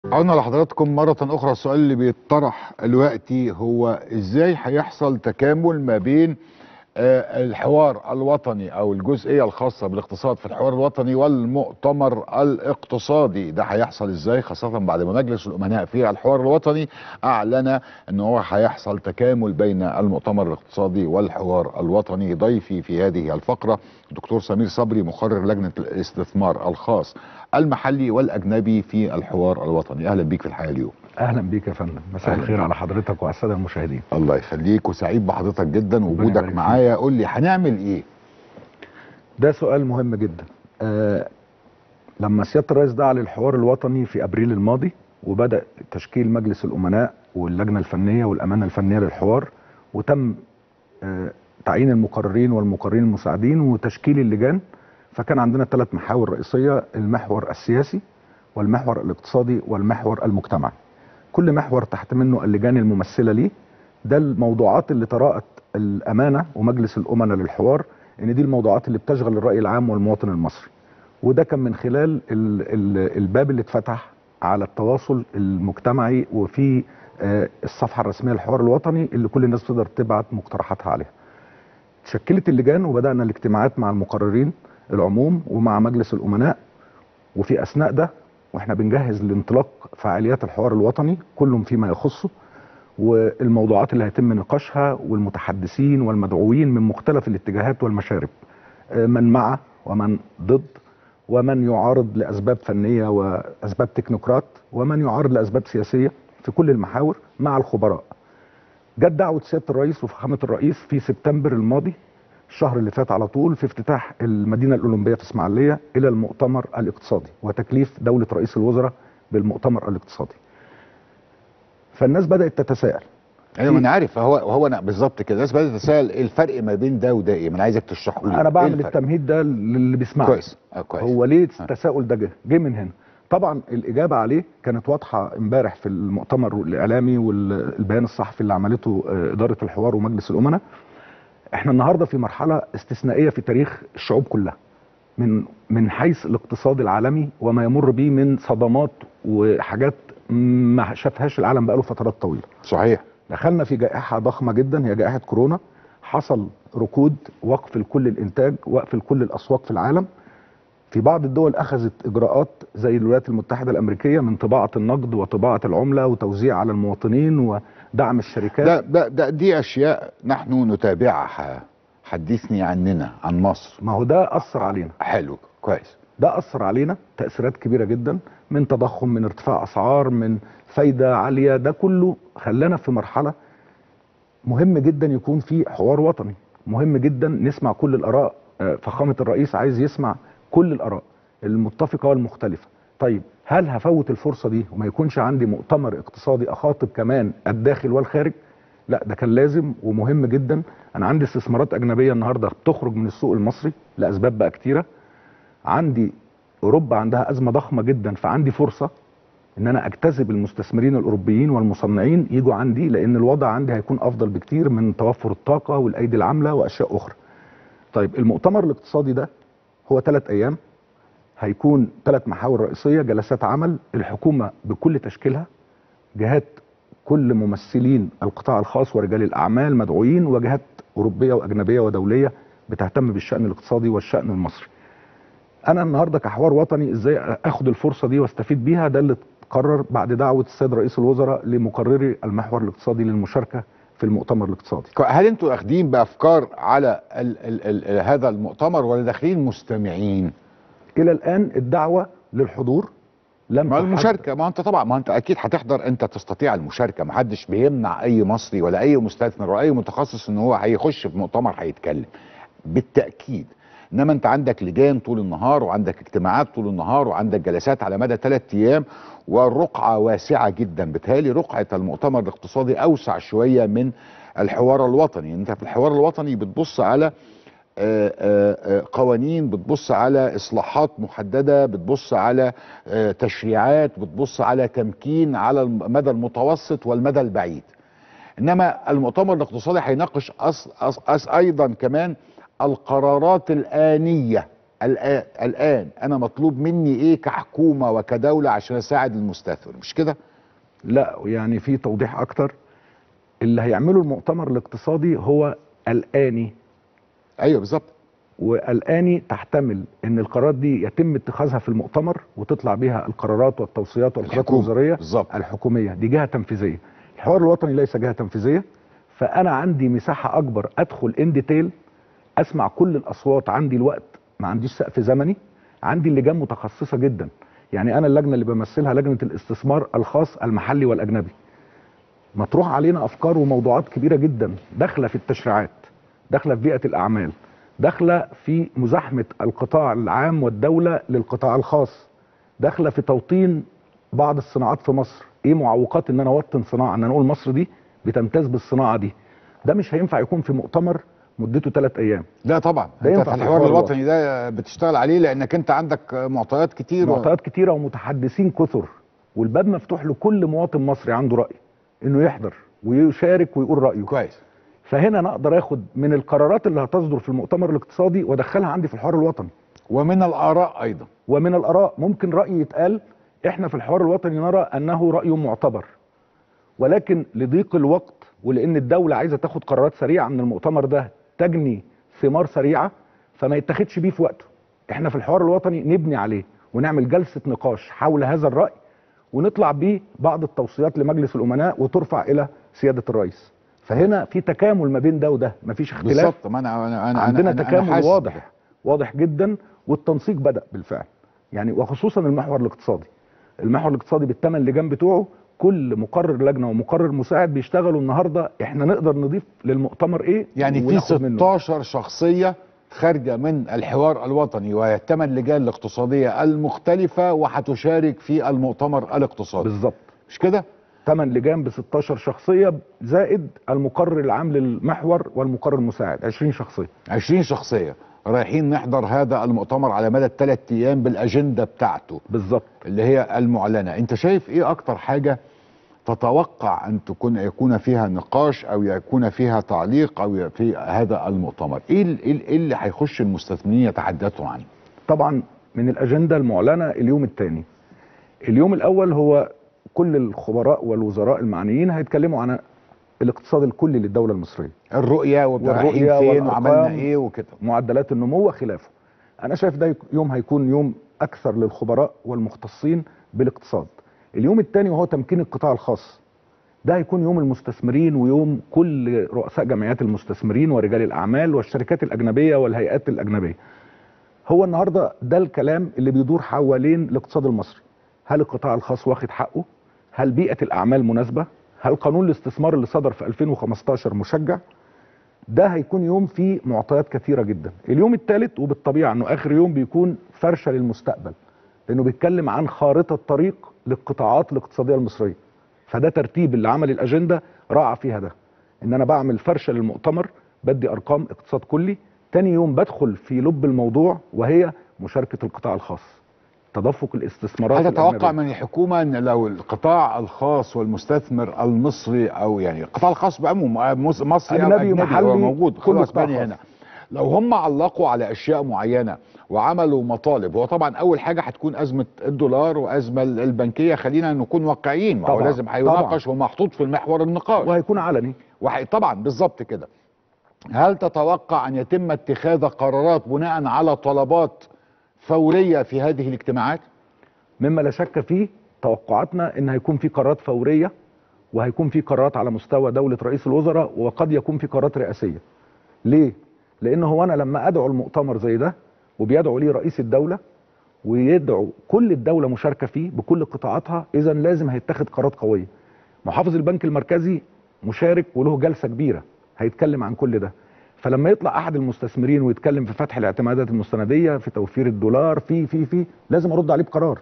عودنا لحضراتكم مرة أخرى السؤال اللي بيطرح دلوقتي هو إزاي هيحصل تكامل ما بين آه، الحوار الوطني أو الجزئية الخاصة بالاقتصاد في الحوار الوطني والمؤتمر الاقتصادي ده هيحصل إزاي خاصة بعد ما مجلس الأمناء في الحوار الوطني أعلن أن هو هيحصل تكامل بين المؤتمر الاقتصادي والحوار الوطني ضيفي في هذه الفقرة دكتور سمير صبري مقرر لجنة الاستثمار الخاص المحلي والاجنبي في الحوار الوطني اهلا بيك في الحياه اليوم اهلا بيك يا فندم مساء أهلاً الخير بيك. على حضرتك وعلى الساده المشاهدين الله يخليك وسعيد بحضرتك جدا وجودك يبارك معايا قول لي هنعمل ايه ده سؤال مهم جدا آه لما سياده الرئيس دعا للحوار الوطني في ابريل الماضي وبدا تشكيل مجلس الامناء واللجنه الفنيه والامانه الفنيه للحوار وتم آه تعيين المقررين والمقررين المساعدين وتشكيل اللجان فكان عندنا ثلاث محاور رئيسيه المحور السياسي والمحور الاقتصادي والمحور المجتمعي كل محور تحت منه اللجان الممثله ليه ده الموضوعات اللي تراءت الامانه ومجلس الامناء للحوار ان دي الموضوعات اللي بتشغل الراي العام والمواطن المصري وده كان من خلال ال ال الباب اللي اتفتح على التواصل المجتمعي وفي آه، الصفحه الرسميه للحوار الوطني اللي كل الناس تقدر تبعت مقترحاتها عليها. تشكلت اللجان وبدانا الاجتماعات مع المقررين العموم ومع مجلس الامناء وفي اثناء ده واحنا بنجهز لانطلاق فعاليات الحوار الوطني كل فيما يخصه والموضوعات اللي هيتم نقاشها والمتحدثين والمدعوين من مختلف الاتجاهات والمشارب آه، من مع ومن ضد ومن يعارض لاسباب فنيه واسباب تكنوقراط ومن يعارض لاسباب سياسيه في كل المحاور مع الخبراء. جت دعوه سياده الرئيس وفخامه الرئيس في سبتمبر الماضي الشهر اللي فات على طول في افتتاح المدينه الاولمبيه في اسماعيليه الى المؤتمر الاقتصادي وتكليف دوله رئيس الوزراء بالمؤتمر الاقتصادي. فالناس بدات تتساءل ايوه ما انا عارف هو هو انا بالظبط كده الناس بدات تسال ايه الفرق ما بين ده وده ايه ما انا عايزك تشرحه لي انا إيه بعمل الفرق؟ التمهيد ده للي بيسمعني كويس آه كويس هو ليه آه. التساؤل ده جه؟ جه من هنا. طبعا الاجابه عليه كانت واضحه امبارح في المؤتمر الاعلامي والبيان الصحفي اللي عملته آه، اداره الحوار ومجلس الامناء. احنا النهارده في مرحله استثنائيه في تاريخ الشعوب كلها. من من حيث الاقتصاد العالمي وما يمر به من صدمات وحاجات ما شافهاش العالم بقاله فترات طويله. صحيح دخلنا في جائحة ضخمة جدا هي جائحة كورونا حصل ركود وقف لكل الإنتاج وقف لكل الأسواق في العالم في بعض الدول أخذت إجراءات زي الولايات المتحدة الأمريكية من طباعة النقد وطباعة العملة وتوزيع على المواطنين ودعم الشركات ده, ده, ده دي اشياء نحن نتابعها حدثني عننا عن مصر ما هو ده أثر علينا حلو كويس ده أثر علينا تأثيرات كبيرة جدا من تضخم من ارتفاع أسعار من فايدة عالية ده كله خلانا في مرحلة مهم جدا يكون في حوار وطني مهم جدا نسمع كل الآراء آه، فخامة الرئيس عايز يسمع كل الآراء المتفقة والمختلفة طيب هل هفوت الفرصة دي وما يكونش عندي مؤتمر اقتصادي أخاطب كمان الداخل والخارج لا ده كان لازم ومهم جدا أنا عندي استثمارات أجنبية النهاردة بتخرج من السوق المصري لأسباب بقى كتيرة عندي اوروبا عندها ازمه ضخمه جدا فعندي فرصه ان انا اجتذب المستثمرين الاوروبيين والمصنعين يجوا عندي لان الوضع عندي هيكون افضل بكتير من توفر الطاقه والايدي العامله واشياء اخرى. طيب المؤتمر الاقتصادي ده هو ثلاث ايام هيكون ثلاث محاور رئيسيه جلسات عمل الحكومه بكل تشكيلها جهات كل ممثلين القطاع الخاص ورجال الاعمال مدعوين وجهات اوروبيه واجنبيه ودوليه بتهتم بالشان الاقتصادي والشان المصري. انا النهارده كحوار وطني ازاي اخد الفرصه دي واستفيد بيها ده اللي قرر بعد دعوه السيد رئيس الوزراء لمقرري المحور الاقتصادي للمشاركه في المؤتمر الاقتصادي كو- هل انتوا اخدين بافكار على ال ال ال هذا المؤتمر ولا داخلين مستمعين الى الان الدعوه للحضور لم ما تحد- المشاركه ما انت طبعا ما انت اكيد هتحضر انت تستطيع المشاركه ما حدش بيمنع اي مصري ولا اي مستثمر ولا اي متخصص ان هو هيخش في مؤتمر هيتكلم بالتاكيد انما انت عندك لجان طول النهار وعندك اجتماعات طول النهار وعندك جلسات على مدى ثلاث ايام والرقعه واسعه جدا بالتالي رقعه المؤتمر الاقتصادي اوسع شويه من الحوار الوطني انت في الحوار الوطني بتبص على آه، آه، آه، قوانين بتبص على اصلاحات محدده بتبص على آه، تشريعات بتبص على تمكين على المدى المتوسط والمدى البعيد انما المؤتمر الاقتصادي هيناقش أص أص أص ايضا كمان القرارات الانيه الان الان انا مطلوب مني ايه كحكومه وكدوله عشان اساعد المستثمر مش كده لا يعني في توضيح اكتر اللي هيعمله المؤتمر الاقتصادي هو الاني ايوه بالظبط والاني تحتمل ان القرارات دي يتم اتخاذها في المؤتمر وتطلع بها القرارات والتوصيات والقرارات الحكومة، الوزاريه بالظبط. الحكوميه دي جهه تنفيذيه الحوار الوطني ليس جهه تنفيذيه فانا عندي مساحه اكبر ادخل ان ديتيل اسمع كل الاصوات عندي الوقت ما عنديش سقف زمني عندي اللجان متخصصه جدا يعني انا اللجنه اللي بمثلها لجنه الاستثمار الخاص المحلي والاجنبي مطروح علينا افكار وموضوعات كبيره جدا داخله في التشريعات داخله في بيئه الاعمال داخله في مزاحمه القطاع العام والدوله للقطاع الخاص داخله في توطين بعض الصناعات في مصر ايه معوقات ان انا اوطن صناعه ان انا اقول مصر دي بتمتاز بالصناعه دي ده مش هينفع يكون في مؤتمر مدته ثلاث ايام لا طبعا ده انت ينفع في في الحوار الحوار الوطني ده بتشتغل عليه لانك انت عندك معطيات كتير و- معطيات كتيره ومتحدثين كثر والباب مفتوح لكل مواطن مصري عنده راي انه يحضر ويشارك ويقول رايه كويس فهنا انا اقدر اخد من القرارات اللي هتصدر في المؤتمر الاقتصادي وادخلها عندي في الحوار الوطني ومن الاراء ايضا ومن الاراء ممكن راي يتقال احنا في الحوار الوطني نرى انه راي معتبر ولكن لضيق الوقت ولان الدوله عايزه تاخد قرارات سريعه من المؤتمر ده تجني ثمار سريعه فما يتاخدش بيه في وقته احنا في الحوار الوطني نبني عليه ونعمل جلسه نقاش حول هذا الراي ونطلع بيه بعض التوصيات لمجلس الامناء وترفع الى سياده الرئيس فهنا في تكامل ما بين ده وده مفيش اختلاف بالظبط ما انا انا انا عندنا أنا- أنا تكامل حاسس واضح واضح جدا والتنسيق بدا بالفعل يعني وخصوصا المحور الاقتصادي المحور الاقتصادي بالثمان لجان بتوعه كل مقرر لجنه ومقرر مساعد بيشتغلوا النهارده احنا نقدر نضيف للمؤتمر ايه يعني في وناخد منه. 16 شخصيه خارجه من الحوار الوطني وهي الثمان لجان الاقتصاديه المختلفه وهتشارك في المؤتمر الاقتصادي بالظبط مش كده؟ ثمان لجان ب 16 شخصيه زائد المقرر العام للمحور والمقرر المساعد 20 شخصيه 20 شخصيه رايحين نحضر هذا المؤتمر على مدى الثلاث ايام بالاجنده بتاعته بالظبط اللي هي المعلنه انت شايف ايه اكتر حاجه تتوقع ان تكون يكون فيها نقاش او يكون فيها تعليق او في هذا المؤتمر ايه ال- إيه ال- إيه اللي هيخش المستثمرين يتحدثوا عنه طبعا من الاجنده المعلنه اليوم الثاني اليوم الاول هو كل الخبراء والوزراء المعنيين هيتكلموا عن الاقتصاد الكلي للدوله المصريه الرؤيه ورايحين والرؤية فين والأرقام. وعملنا ايه وكده معدلات النمو وخلافه انا شايف ده يوم هيكون يوم اكثر للخبراء والمختصين بالاقتصاد اليوم الثاني وهو تمكين القطاع الخاص ده هيكون يوم المستثمرين ويوم كل رؤساء جمعيات المستثمرين ورجال الاعمال والشركات الاجنبيه والهيئات الاجنبيه هو النهارده ده الكلام اللي بيدور حوالين الاقتصاد المصري هل القطاع الخاص واخد حقه هل بيئه الاعمال مناسبه هل قانون الاستثمار اللي صدر في 2015 مشجع ده هيكون يوم فيه معطيات كثيره جدا اليوم الثالث وبالطبيعه انه اخر يوم بيكون فرشه للمستقبل لانه بيتكلم عن خارطه طريق للقطاعات الاقتصاديه المصريه فده ترتيب اللي عمل الاجنده راعى فيها ده ان انا بعمل فرشه للمؤتمر بدي ارقام اقتصاد كلي تاني يوم بدخل في لب الموضوع وهي مشاركه القطاع الخاص تدفق الاستثمارات هل تتوقع الأجنبية. من الحكومه ان لو القطاع الخاص والمستثمر المصري او يعني القطاع الخاص بعموم مص- مصري او أجنبي اجنبي ومحلي، هو موجود كله خلاص قطاع بني خاص. هنا لو هم علقوا على اشياء معينه وعملوا مطالب هو طبعا اول حاجه هتكون ازمه الدولار وازمه البنكيه خلينا نكون واقعيين ما هو طبعاً، لازم هيناقش ومحطوط في المحور النقاش وهيكون علني وحي... طبعا بالظبط كده هل تتوقع ان يتم اتخاذ قرارات بناء على طلبات فوريه في هذه الاجتماعات مما لا شك فيه توقعاتنا ان هيكون في قرارات فوريه وهيكون في قرارات على مستوى دوله رئيس الوزراء وقد يكون في قرارات رئاسيه. ليه؟ لان هو انا لما ادعو المؤتمر زي ده وبيدعو ليه رئيس الدوله ويدعو كل الدوله مشاركه فيه بكل قطاعاتها اذا لازم هيتخذ قرارات قويه. محافظ البنك المركزي مشارك وله جلسه كبيره هيتكلم عن كل ده. فلما يطلع احد المستثمرين ويتكلم في فتح الاعتمادات المستنديه في توفير الدولار في في في لازم ارد عليه بقرار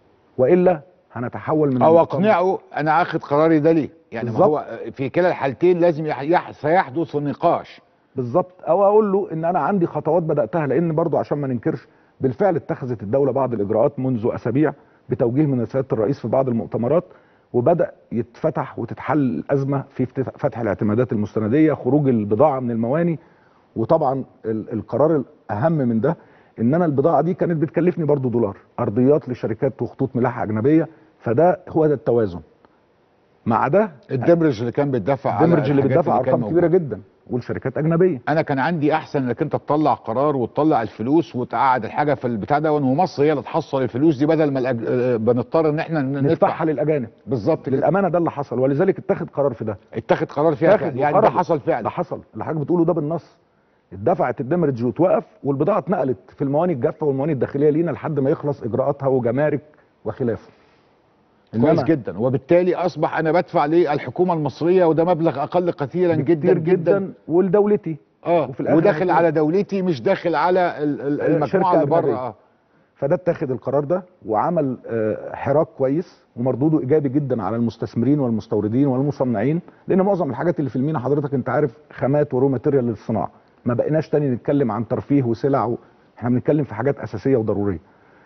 والا هنتحول من او المؤتمر- اقنعه انا اخد قراري ده ليه يعني ما بالظبط. هو في كلا الحالتين لازم يح... يح... سيحدث نقاش بالظبط او اقول له ان انا عندي خطوات بداتها لان برضو عشان ما ننكرش بالفعل اتخذت الدوله بعض الاجراءات منذ اسابيع بتوجيه من سياده الرئيس في بعض المؤتمرات وبدا يتفتح وتتحل الازمه في افتتاح- فتح الاعتمادات المستنديه خروج البضاعه من المواني وطبعا ال- القرار الاهم من ده ان انا البضاعه دي كانت بتكلفني برضو دولار ارضيات لشركات وخطوط ملاحه اجنبيه فده هو ده التوازن مع ده الدمرج اللي كان بيدفع على الدمرج اللي الحاجات بتدفع كان ارقام كبيره موجودة. جدا والشركات اجنبيه انا كان عندي احسن انك انت تطلع قرار وتطلع الفلوس وتقعد الحاجه في البتاع ده ومصر هي اللي تحصل الفلوس دي بدل ما الأج... آه، بنضطر ان احنا ن- ندفع ندفعها للاجانب بالظبط كده للامانه ده اللي حصل ولذلك اتخذ قرار في ده اتخذ قرار فيها اتخذ فعلا. يعني ده وخرجت. حصل ده فعلا حصل اللي حضرتك بتقوله ده بالنص اتدفعت الدمرج وتوقف والبضاعه اتنقلت في المواني الجافه والمواني الداخليه لينا لحد ما يخلص اجراءاتها وجمارك وخلافه كويس إنما جدا وبالتالي اصبح انا بدفع للحكومه المصريه وده مبلغ اقل كثيرا جدا كتير جدا, جدا ولدولتي اه وفي الآخر وداخل هيكون- على دولتي مش داخل على ال- ال- آه، المجموعه شركة اللي بره أجنبية. اه فده اتخذ القرار ده وعمل آه، حراك كويس ومردوده ايجابي جدا على المستثمرين والمستوردين والمصنعين لان معظم الحاجات اللي في المينا حضرتك انت عارف خامات ورو ماتيريال للصناعه ما بقيناش تاني نتكلم عن ترفيه وسلع و... احنا بنتكلم في حاجات اساسيه وضروريه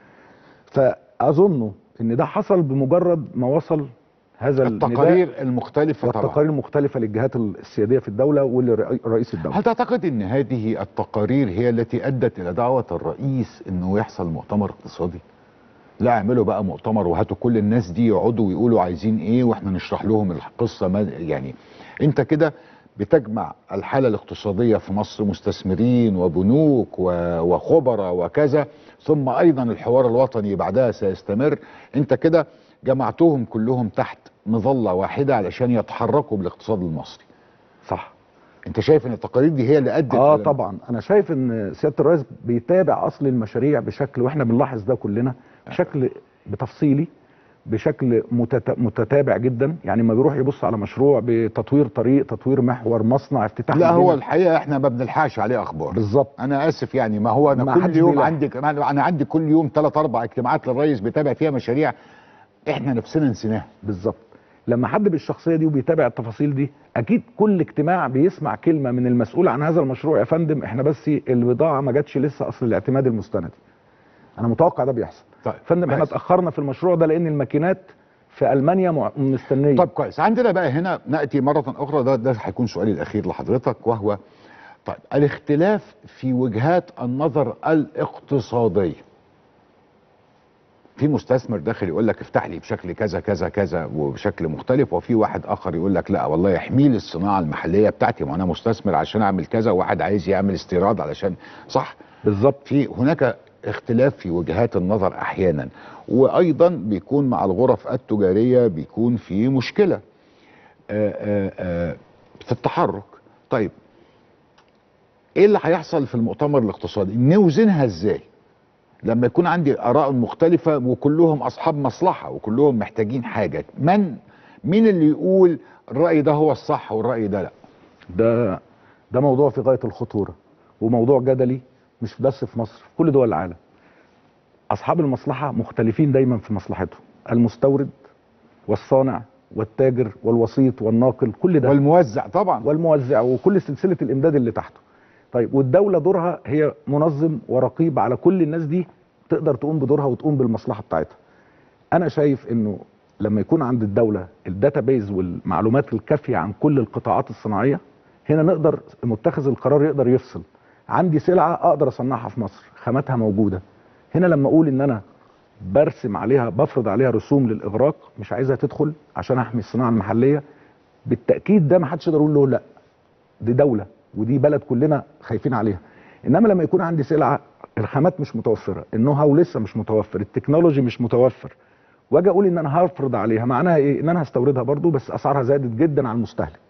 فاظن ان ده حصل بمجرد ما وصل هذا النداء التقارير المختلفه طبعا والتقارير المختلفه للجهات السياديه في الدوله ولرئيس الدوله هل تعتقد ان هذه التقارير هي التي ادت الى دعوه الرئيس انه يحصل مؤتمر اقتصادي؟ لا اعملوا بقى مؤتمر وهاتوا كل الناس دي يقعدوا ويقولوا عايزين ايه واحنا نشرح لهم القصه ما يعني انت كده بتجمع الحاله الاقتصاديه في مصر مستثمرين وبنوك و- وخبراء وكذا ثم ايضا الحوار الوطني بعدها سيستمر انت كده جمعتهم كلهم تحت مظله واحده علشان يتحركوا بالاقتصاد المصري صح انت شايف ان التقارير دي هي اللي ادت اه إلى- طبعا انا شايف ان سياده الرئيس بيتابع اصل المشاريع بشكل واحنا بنلاحظ ده كلنا بشكل بتفصيلي بشكل متت... متتابع جدا يعني ما بيروح يبص على مشروع بتطوير طريق تطوير محور مصنع افتتاح لا هو مدينة. الحقيقه احنا ما بنلحقش عليه اخبار بالظبط انا اسف يعني ما هو انا ما كل حدش يوم بيلاحق. عندي انا أنا عندي كل يوم ثلاث اربع اجتماعات للرئيس بيتابع فيها مشاريع احنا نفسنا نسيناها بالظبط لما حد بالشخصيه دي وبيتابع التفاصيل دي اكيد كل اجتماع بيسمع كلمه من المسؤول عن هذا المشروع يا فندم احنا بس البضاعه ما جاتش لسه اصل الاعتماد المستندي انا متوقع ده بيحصل طيب فندم احنا كويس. اتاخرنا في المشروع ده لان الماكينات في المانيا مع- مستنيه طب كويس عندنا بقى هنا ناتي مره اخرى ده ده هيكون سؤالي الاخير لحضرتك وهو طيب الاختلاف في وجهات النظر الاقتصاديه في مستثمر داخل يقول لك افتح لي بشكل كذا كذا كذا وبشكل مختلف وفي واحد اخر يقول لك لا والله يحمي لي الصناعه المحليه بتاعتي ما انا مستثمر عشان اعمل كذا وواحد عايز يعمل استيراد علشان صح بالظبط في هناك اختلاف في وجهات النظر احيانا وايضا بيكون مع الغرف التجاريه بيكون في مشكله آآ آآ في التحرك طيب ايه اللي هيحصل في المؤتمر الاقتصادي نوزنها ازاي لما يكون عندي اراء مختلفه وكلهم اصحاب مصلحه وكلهم محتاجين حاجه من مين اللي يقول الراي ده هو الصح والراي ده لا ده ده موضوع في غايه الخطوره وموضوع جدلي مش بس في مصر في كل دول العالم اصحاب المصلحه مختلفين دايما في مصلحتهم المستورد والصانع والتاجر والوسيط والناقل كل ده والموزع طبعا والموزع وكل سلسله الامداد اللي تحته طيب والدوله دورها هي منظم ورقيب على كل الناس دي تقدر تقوم بدورها وتقوم بالمصلحه بتاعتها انا شايف انه لما يكون عند الدوله الداتابيز والمعلومات الكافيه عن كل القطاعات الصناعيه هنا نقدر متخذ القرار يقدر يفصل عندي سلعه اقدر اصنعها في مصر خاماتها موجوده هنا لما اقول ان انا برسم عليها بفرض عليها رسوم للاغراق مش عايزها تدخل عشان احمي الصناعه المحليه بالتاكيد ده ما حدش يقدر يقول له لا دي دوله ودي بلد كلنا خايفين عليها انما لما يكون عندي سلعه الخامات مش متوفره النو هاو لسه مش متوفر التكنولوجي مش متوفر واجي اقول ان انا هفرض عليها معناها ايه ان انا هستوردها برضو بس اسعارها زادت جدا على المستهلك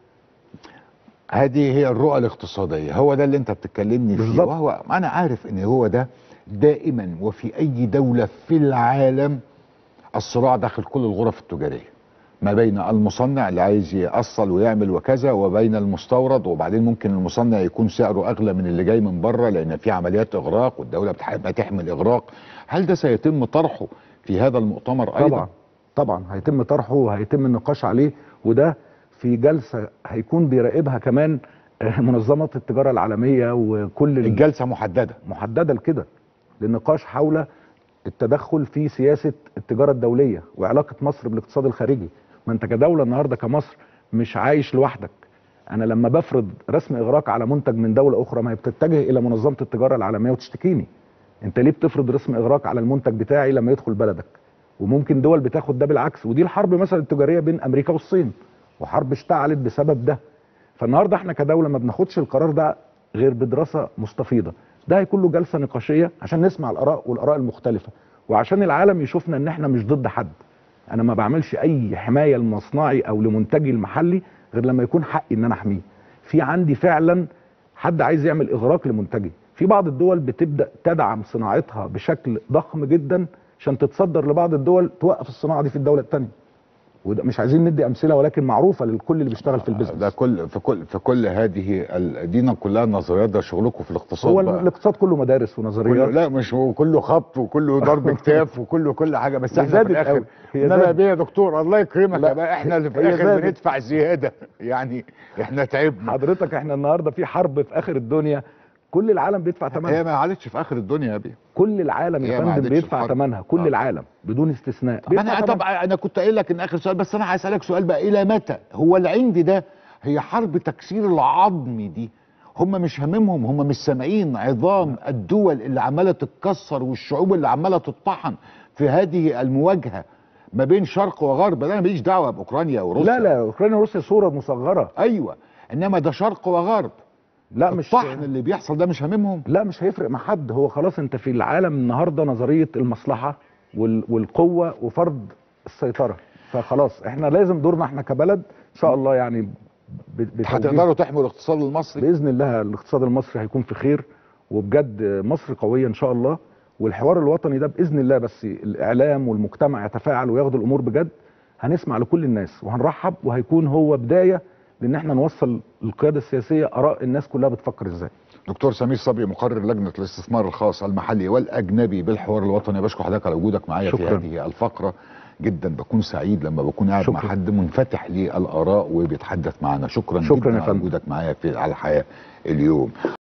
هذه هي الرؤى الاقتصادية هو ده اللي انت بتكلمني فيه بالظبط. وهو انا عارف ان هو ده دائما وفي اي دولة في العالم الصراع داخل كل الغرف التجارية ما بين المصنع اللي عايز يأصل ويعمل وكذا وبين المستورد وبعدين ممكن المصنع يكون سعره اغلى من اللي جاي من بره لان في عمليات اغراق والدولة بتحب تحمل اغراق هل ده سيتم طرحه في هذا المؤتمر ايضا طبعا طبعا هيتم طرحه وهيتم النقاش عليه وده في جلسه هيكون بيراقبها كمان آه، منظمه التجاره العالميه وكل ال- الجلسة محددة محدده لكده للنقاش حول التدخل في سياسه التجاره الدوليه وعلاقه مصر بالاقتصاد الخارجي ما انت كدوله النهارده كمصر مش عايش لوحدك انا لما بفرض رسم اغراق على منتج من دوله اخرى ما هي بتتجه الى منظمه التجاره العالميه وتشتكيني انت ليه بتفرض رسم اغراق على المنتج بتاعي لما يدخل بلدك وممكن دول بتاخد ده بالعكس ودي الحرب مثلا التجاريه بين امريكا والصين وحرب اشتعلت بسبب ده فالنهارده احنا كدوله ما بناخدش القرار ده غير بدراسه مستفيضه ده هيكون له جلسه نقاشيه عشان نسمع الاراء والاراء المختلفه وعشان العالم يشوفنا ان احنا مش ضد حد انا ما بعملش اي حمايه لمصنعي او لمنتجي المحلي غير لما يكون حقي ان انا احميه في عندي فعلا حد عايز يعمل اغراق لمنتجي في بعض الدول بتبدا تدعم صناعتها بشكل ضخم جدا عشان تتصدر لبعض الدول توقف الصناعه دي في الدوله الثانيه وده مش عايزين ندي امثله ولكن معروفه للكل اللي بيشتغل في ده البيزنس كل في كل في كل هذه ال- دينا كلها نظريات ده شغلكم في الاقتصاد هو بقى. الاقتصاد كله مدارس كله ونظريات لا مش هو كله خبط وكله ضرب كتاف وكله كل حاجه بس احنا في زادت الاخر أوي. هي انما زادت. بيه يا دكتور الله يكرمك لا، يا بقى احنا اللي في هي الاخر زادت. بندفع زياده يعني احنا تعبنا حضرتك احنا النهارده في حرب في اخر الدنيا كل العالم بيدفع هي ثمنها ما عادتش في اخر الدنيا يا بيه كل العالم هي يا ما فندم عادتش بيدفع الحرب. ثمنها كل آه. العالم بدون استثناء طب بيدفع انا ثمنها. طب انا كنت قايل لك ان اخر سؤال بس انا هسالك سؤال بقى الى متى هو العند ده هي حرب تكسير العظم دي هم مش هاممهم هم مش سامعين عظام الدول اللي عماله تتكسر والشعوب اللي عماله تطحن في هذه المواجهه ما بين شرق وغرب انا ماليش دعوه باوكرانيا وروسيا لا لا اوكرانيا وروسيا صوره مصغره ايوه انما ده شرق وغرب لا مش الطحن اللي بيحصل ده مش هاممهم لا مش هيفرق مع حد هو خلاص انت في العالم النهارده نظريه المصلحه وال... والقوه وفرض السيطره فخلاص احنا لازم دورنا احنا كبلد ان شاء الله يعني ب... بتوجيه- هتقدروا تحموا الاقتصاد المصري باذن الله الاقتصاد المصري هيكون في خير وبجد مصر قويه ان شاء الله والحوار الوطني ده باذن الله بس الاعلام والمجتمع يتفاعل وياخدوا الامور بجد هنسمع لكل الناس وهنرحب وهيكون هو بدايه لان احنا نوصل للقياده السياسيه اراء الناس كلها بتفكر ازاي دكتور سمير صبري مقرر لجنه الاستثمار الخاص المحلي والاجنبي بالحوار الوطني بشكر حضرتك على وجودك معايا في شكراً. هذه الفقره جدا بكون سعيد لما بكون قاعد مع شكراً. حد منفتح للاراء وبيتحدث معنا شكرا, شكراً جدا يا على فندم. وجودك معايا في على الحياه اليوم